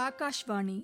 ஆகாஷ்வாணி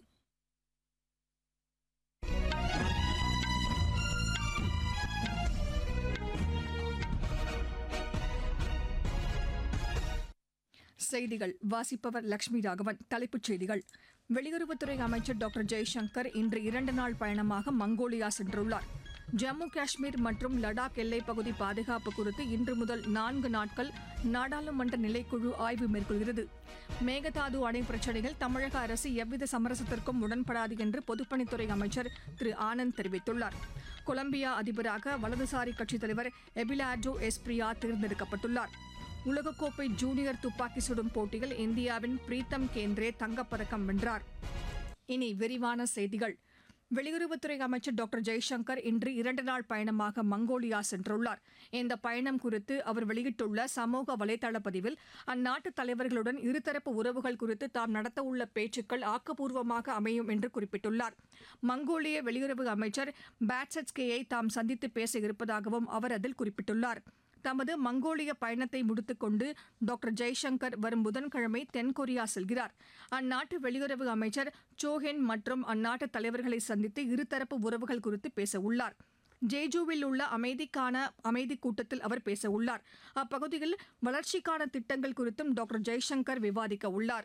செய்திகள் வாசிப்பவர் லட்சுமி ராகவன் தலைப்புச் செய்திகள் வெளியுறவுத்துறை அமைச்சர் டாக்டர் ஜெய்சங்கர் இன்று இரண்டு நாள் பயணமாக மங்கோலியா சென்றுள்ளார் ஜம்மு காஷ்மீர் மற்றும் லடாக் எல்லைப் பகுதி பாதுகாப்பு குறித்து இன்று முதல் நான்கு நாட்கள் நாடாளுமன்ற நிலைக்குழு ஆய்வு மேற்கொள்கிறது மேகதாது அணை பிரச்சினையில் தமிழக அரசு எவ்வித சமரசத்திற்கும் உடன்படாது என்று பொதுப்பணித்துறை அமைச்சர் திரு ஆனந்த் தெரிவித்துள்ளார் கொலம்பியா அதிபராக வலதுசாரி கட்சித் தலைவர் எபிலாடோ எஸ்பிரியா தேர்ந்தெடுக்கப்பட்டுள்ளார் உலகக்கோப்பை ஜூனியர் துப்பாக்கி சுடும் போட்டியில் இந்தியாவின் பிரீத்தம் கேந்திரே தங்கப்பதக்கம் வென்றார் இனி விரிவான செய்திகள் வெளியுறவுத்துறை அமைச்சர் டாக்டர் ஜெய்சங்கர் இன்று இரண்டு நாள் பயணமாக மங்கோலியா சென்றுள்ளார் இந்த பயணம் குறித்து அவர் வெளியிட்டுள்ள சமூக வலைதள பதிவில் அந்நாட்டு தலைவர்களுடன் இருதரப்பு உறவுகள் குறித்து தாம் நடத்தவுள்ள பேச்சுக்கள் ஆக்கப்பூர்வமாக அமையும் என்று குறிப்பிட்டுள்ளார் மங்கோலிய வெளியுறவு அமைச்சர் பேட்சட்ஸ்கேயை தாம் சந்தித்து பேச இருப்பதாகவும் அவர் அதில் குறிப்பிட்டுள்ளார் தமது மங்கோலிய பயணத்தை முடித்துக்கொண்டு டாக்டர் ஜெய்சங்கர் வரும் புதன்கிழமை தென்கொரியா செல்கிறார் அந்நாட்டு வெளியுறவு அமைச்சர் சோஹென் மற்றும் அந்நாட்டு தலைவர்களை சந்தித்து இருதரப்பு உறவுகள் குறித்து பேச உள்ளார் ஜேஜூவில் உள்ள அமைதிக்கான அமைதி கூட்டத்தில் அவர் பேச உள்ளார் அப்பகுதியில் வளர்ச்சிக்கான திட்டங்கள் குறித்தும் டாக்டர் ஜெய்சங்கர் விவாதிக்க உள்ளார்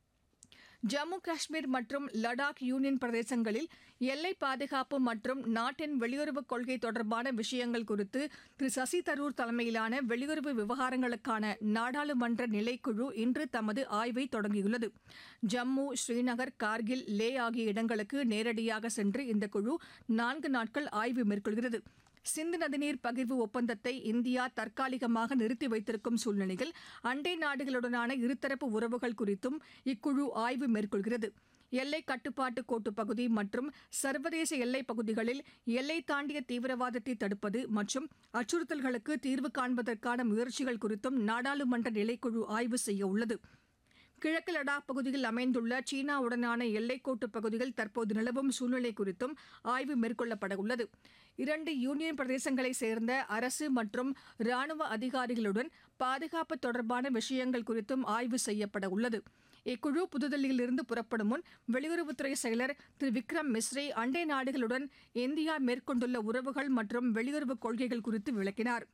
ஜம்மு காஷ்மீர் மற்றும் லடாக் யூனியன் பிரதேசங்களில் எல்லை பாதுகாப்பு மற்றும் நாட்டின் வெளியுறவுக் கொள்கை தொடர்பான விஷயங்கள் குறித்து திரு சசி தரூர் தலைமையிலான வெளியுறவு விவகாரங்களுக்கான நாடாளுமன்ற நிலைக்குழு இன்று தமது ஆய்வை தொடங்கியுள்ளது ஜம்மு ஸ்ரீநகர் கார்கில் லே ஆகிய இடங்களுக்கு நேரடியாக சென்று இந்த குழு நான்கு நாட்கள் ஆய்வு மேற்கொள்கிறது சிந்து நதிநீர் பகிர்வு ஒப்பந்தத்தை இந்தியா தற்காலிகமாக நிறுத்தி வைத்திருக்கும் சூழ்நிலையில் அண்டை நாடுகளுடனான இருதரப்பு உறவுகள் குறித்தும் இக்குழு ஆய்வு மேற்கொள்கிறது எல்லை கட்டுப்பாட்டு கோட்டு பகுதி மற்றும் சர்வதேச எல்லைப் பகுதிகளில் எல்லை தாண்டிய தீவிரவாதத்தை தடுப்பது மற்றும் அச்சுறுத்தல்களுக்கு தீர்வு காண்பதற்கான முயற்சிகள் குறித்தும் நாடாளுமன்ற நிலைக்குழு ஆய்வு செய்ய உள்ளது கிழக்கு லடாக் பகுதியில் அமைந்துள்ள சீனாவுடனான எல்லைக்கோட்டு பகுதியில் தற்போது நிலவும் சூழ்நிலை குறித்தும் ஆய்வு மேற்கொள்ளப்பட உள்ளது இரண்டு யூனியன் பிரதேசங்களைச் சேர்ந்த அரசு மற்றும் ராணுவ அதிகாரிகளுடன் பாதுகாப்பு தொடர்பான விஷயங்கள் குறித்தும் ஆய்வு செய்யப்பட உள்ளது இக்குழு புதுதில்லியிலிருந்து புறப்படும் முன் வெளியுறவுத்துறை செயலர் திரு விக்ரம் மிஸ்ரி அண்டை நாடுகளுடன் இந்தியா மேற்கொண்டுள்ள உறவுகள் மற்றும் வெளியுறவு கொள்கைகள் குறித்து விளக்கினார்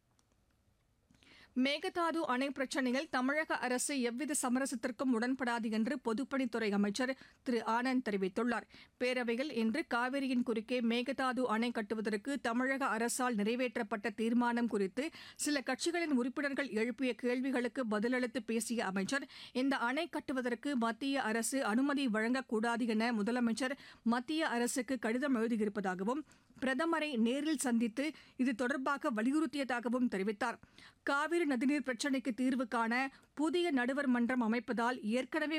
மேகதாது அணை பிரச்சினையில் தமிழக அரசு எவ்வித சமரசத்திற்கும் உடன்படாது என்று பொதுப்பணித்துறை அமைச்சர் திரு ஆனந்த் தெரிவித்துள்ளார் பேரவையில் இன்று காவிரியின் குறுக்கே மேகதாது அணை கட்டுவதற்கு தமிழக அரசால் நிறைவேற்றப்பட்ட தீர்மானம் குறித்து சில கட்சிகளின் உறுப்பினர்கள் எழுப்பிய கேள்விகளுக்கு பதிலளித்து பேசிய அமைச்சர் இந்த அணை கட்டுவதற்கு மத்திய அரசு அனுமதி வழங்கக்கூடாது என முதலமைச்சர் மத்திய அரசுக்கு கடிதம் எழுதியிருப்பதாகவும் பிரதமரை நேரில் சந்தித்து இது தொடர்பாக வலியுறுத்தியதாகவும் தெரிவித்தார் காவிரி நதிநீர் பிரச்சினைக்கு தீர்வு காண புதிய நடுவர் மன்றம் அமைப்பதால் ஏற்கனவே